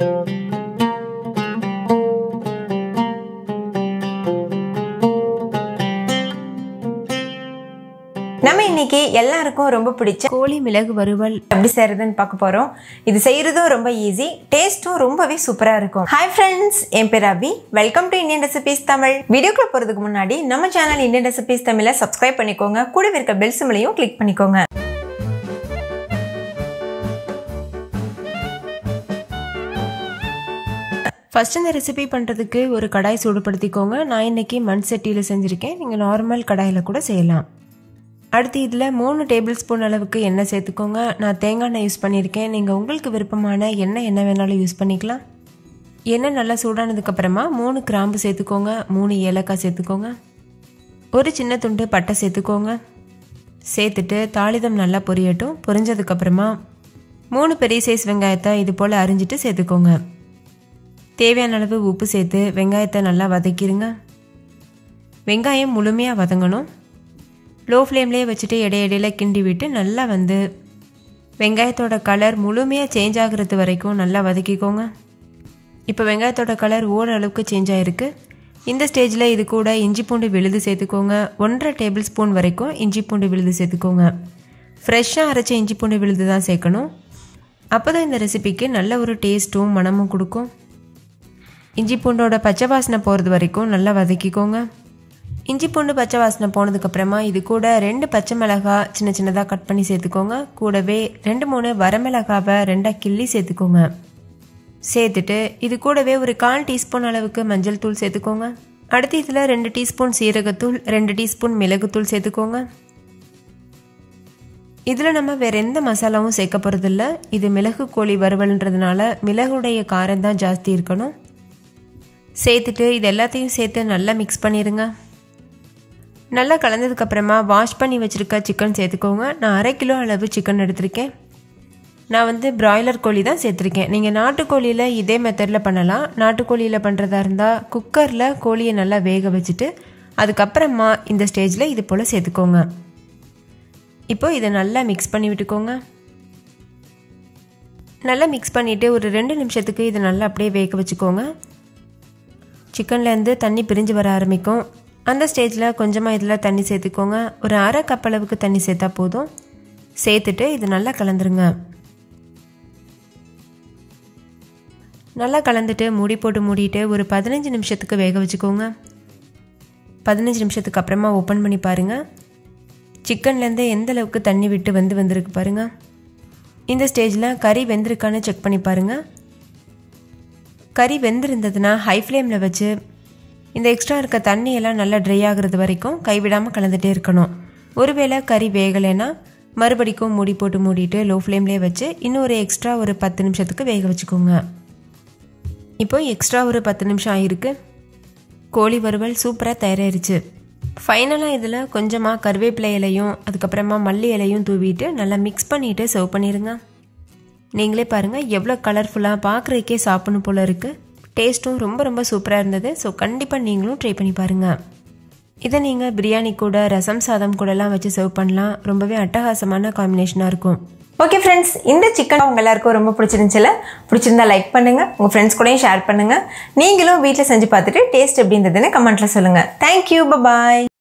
நம்ம இன்னைக்கு எல்லாருக்கும் ரொம்ப பிடிச்ச கோழி மிளகு வறுவல் எப்படி செய்யறதுன்னு பார்க்க போறோம் இது செய்யறதும் ரொம்ப ஈஸி டேஸ்ட்டும் ரொம்பவே சூப்பரா இருக்கும் ஹாய் ஃப்ரெண்ட்ஸ் என் பேர் Abhi welcome to Indian recipes Tamil வீடியோக்குள்ள போறதுக்கு முன்னாடி நம்ம சேனல் இந்தியன் ரெசிபீஸ் தமிழை சப்ஸ்கிரைப் பண்ணிக்கோங்க கூடவே இருக்க பெல் சிம்லையும் கிளிக் பண்ணிக்கோங்க ஃபர்ஸ்ட் இந்த ரெசிபி பண்ணுறதுக்கு ஒரு கடாய் சூடுபடுத்திக்கோங்க நான் இன்னைக்கு மண் சட்டியில் செஞ்சுருக்கேன் நீங்கள் நார்மல் கடாயில் கூட செய்யலாம் அடுத்து இதில் மூணு டேபிள் ஸ்பூன் அளவுக்கு எண்ணெய் சேர்த்துக்கோங்க நான் தேங்காய் எண்ணெய் யூஸ் பண்ணியிருக்கேன் நீங்கள் உங்களுக்கு விருப்பமான எண்ணெய் என்ன வேணாலும் யூஸ் பண்ணிக்கலாம் எண்ணெய் நல்லா சூடானதுக்கப்புறமா மூணு கிராம்பு சேர்த்துக்கோங்க மூணு ஏலக்காய் சேர்த்துக்கோங்க ஒரு சின்ன துண்டு பட்டை சேர்த்துக்கோங்க சேர்த்துட்டு தாளிதம் நல்லா பொரியட்டும் பொரிஞ்சதுக்கப்புறமா மூணு பெரிய சைஸ் வெங்காயத்தை இது போல் அரிஞ்சிட்டு சேர்த்துக்கோங்க தேவையான அளவு உப்பு சேர்த்து வெங்காயத்தை நல்லா வதக்கிடுங்க வெங்காயம் முழுமையாக வதங்கணும் லோ ஃப்ளேம்லேயே வச்சுட்டு இடையிடையில கிண்டி விட்டு நல்லா வந்து வெங்காயத்தோட கலர் முழுமையாக சேஞ்ச் ஆகுறது வரைக்கும் நல்லா வதக்கிக்கோங்க இப்போ வெங்காயத்தோட கலர் ஓரளவுக்கு சேஞ்ச் ஆகிருக்கு இந்த ஸ்டேஜில் இது கூட இஞ்சி பூண்டு விழுது சேர்த்துக்கோங்க ஒன்றரை டேபிள் ஸ்பூன் வரைக்கும் இஞ்சி பூண்டு விழுது சேர்த்துக்கோங்க ஃப்ரெஷ்ஷாக அரைச்ச இஞ்சி பூண்டு விழுது தான் சேர்க்கணும் அப்போ தான் இந்த ரெசிபிக்கு நல்ல ஒரு டேஸ்ட்டும் மனமும் கொடுக்கும் இஞ்சி பூண்டோட பச்சை வாசனை போகிறது வரைக்கும் நல்லா வதக்கிக்கோங்க இஞ்சி பூண்டு பச்சை வாசனை போனதுக்கப்புறமா இது கூட ரெண்டு பச்சை மிளகாய் சின்ன சின்னதாக கட் பண்ணி சேர்த்துக்கோங்க கூடவே ரெண்டு மூணு வரமிளகாவை ரெண்டாக கிள்ளி சேர்த்துக்கோங்க சேர்த்துட்டு இது கூடவே ஒரு கால் டீஸ்பூன் அளவுக்கு மஞ்சள் தூள் சேர்த்துக்கோங்க அடுத்து இதில் ரெண்டு டீஸ்பூன் சீரகத்தூள் ரெண்டு டீஸ்பூன் மிளகுத்தூள் சேர்த்துக்கோங்க இதில் நம்ம வேற எந்த மசாலாவும் சேர்க்க போகிறதில்ல இது மிளகு கோழி வறுவல்ன்றதுனால மிளகுடைய காரம் தான் ஜாஸ்தி இருக்கணும் சேர்த்துட்டு இது எல்லாத்தையும் சேர்த்து நல்லா மிக்ஸ் பண்ணிடுங்க நல்லா கலந்ததுக்கப்புறமா வாஷ் பண்ணி வச்சுருக்க சிக்கன் சேர்த்துக்கோங்க நான் அரை கிலோ அளவு சிக்கன் எடுத்திருக்கேன் நான் வந்து பிராய்லர் கோழி தான் சேர்த்துருக்கேன் நீங்கள் நாட்டுக்கோழியில் இதே மெத்தடில் பண்ணலாம் நாட்டுக்கோழியில் பண்ணுறதா இருந்தால் குக்கரில் கோழியை நல்லா வேக வச்சுட்டு அதுக்கப்புறமா இந்த ஸ்டேஜில் இது போல் சேர்த்துக்கோங்க இப்போ இதை நல்லா மிக்ஸ் பண்ணி விட்டுக்கோங்க நல்லா மிக்ஸ் பண்ணிவிட்டு ஒரு ரெண்டு நிமிஷத்துக்கு இதை நல்லா அப்படியே வேக வச்சுக்கோங்க சிக்கன்லேருந்து தண்ணி பிரிஞ்சு வர ஆரம்பிக்கும் அந்த ஸ்டேஜில் கொஞ்சமாக இதில் தண்ணி சேர்த்துக்கோங்க ஒரு அரை கப் அளவுக்கு தண்ணி சேர்த்தா போதும் சேர்த்துட்டு இது நல்லா கலந்துருங்க நல்லா கலந்துட்டு மூடி போட்டு மூடிட்டு ஒரு பதினஞ்சு நிமிஷத்துக்கு வேக வச்சுக்கோங்க பதினஞ்சு நிமிஷத்துக்கு அப்புறமா ஓப்பன் பண்ணி பாருங்கள் சிக்கன்லேருந்து எந்த அளவுக்கு தண்ணி விட்டு வந்து வந்திருக்கு பாருங்கள் இந்த ஸ்டேஜில் கறி வெந்திருக்கான்னு செக் பண்ணி பாருங்கள் கறி வெந்திருந்ததுன்னா ஹை ஃப்ளேமில் வச்சு இந்த எக்ஸ்ட்ரா இருக்க தண்ணியெல்லாம் நல்லா ட்ரை ஆகுறது வரைக்கும் கைவிடாமல் கலந்துகிட்டே இருக்கணும் ஒருவேளை கறி வேகலைன்னா மறுபடிக்கும் மூடி போட்டு மூடிட்டு லோ ஃப்ளேம்லேயே வச்சு இன்னும் ஒரு எக்ஸ்ட்ரா ஒரு பத்து நிமிஷத்துக்கு வேக வச்சுக்கோங்க இப்போ எக்ஸ்ட்ரா ஒரு பத்து நிமிஷம் ஆகிருக்கு கோழி வறுவல் சூப்பராக தயாராகிருச்சு ஃபைனலாக இதில் கொஞ்சமாக கருவேப்பிலை இலையும் அதுக்கப்புறமா மல்லி இலையும் தூவிட்டு நல்லா மிக்ஸ் பண்ணிவிட்டு சர்வ் பண்ணிடுங்க நீங்களே பாருங்கள் எவ்வளோ கலர்ஃபுல்லாக பார்க்குறதுக்கே சாப்பிடணும் போல் இருக்குது டேஸ்ட்டும் ரொம்ப ரொம்ப சூப்பராக இருந்தது ஸோ கண்டிப்பாக நீங்களும் ட்ரை பண்ணி பாருங்கள் இதை நீங்கள் பிரியாணி கூட ரசம் சாதம் கூடலாம் வச்சு சர்வ் பண்ணலாம் ரொம்பவே அட்டகாசமான காம்பினேஷனாக இருக்கும் ஓகே ஃப்ரெண்ட்ஸ் இந்த சிக்கன் உங்க எல்லாருக்கும் ரொம்ப பிடிச்சிருந்துச்சுல பிடிச்சிருந்தா லைக் பண்ணுங்க உங்க ஃப்ரெண்ட்ஸ் கூடயும் ஷேர் பண்ணுங்க நீங்களும் வீட்டில் செஞ்சு பார்த்துட்டு டேஸ்ட் எப்படி இருந்ததுன்னு கமெண்ட்ல சொல்லுங்க தேங்க்யூ பாய்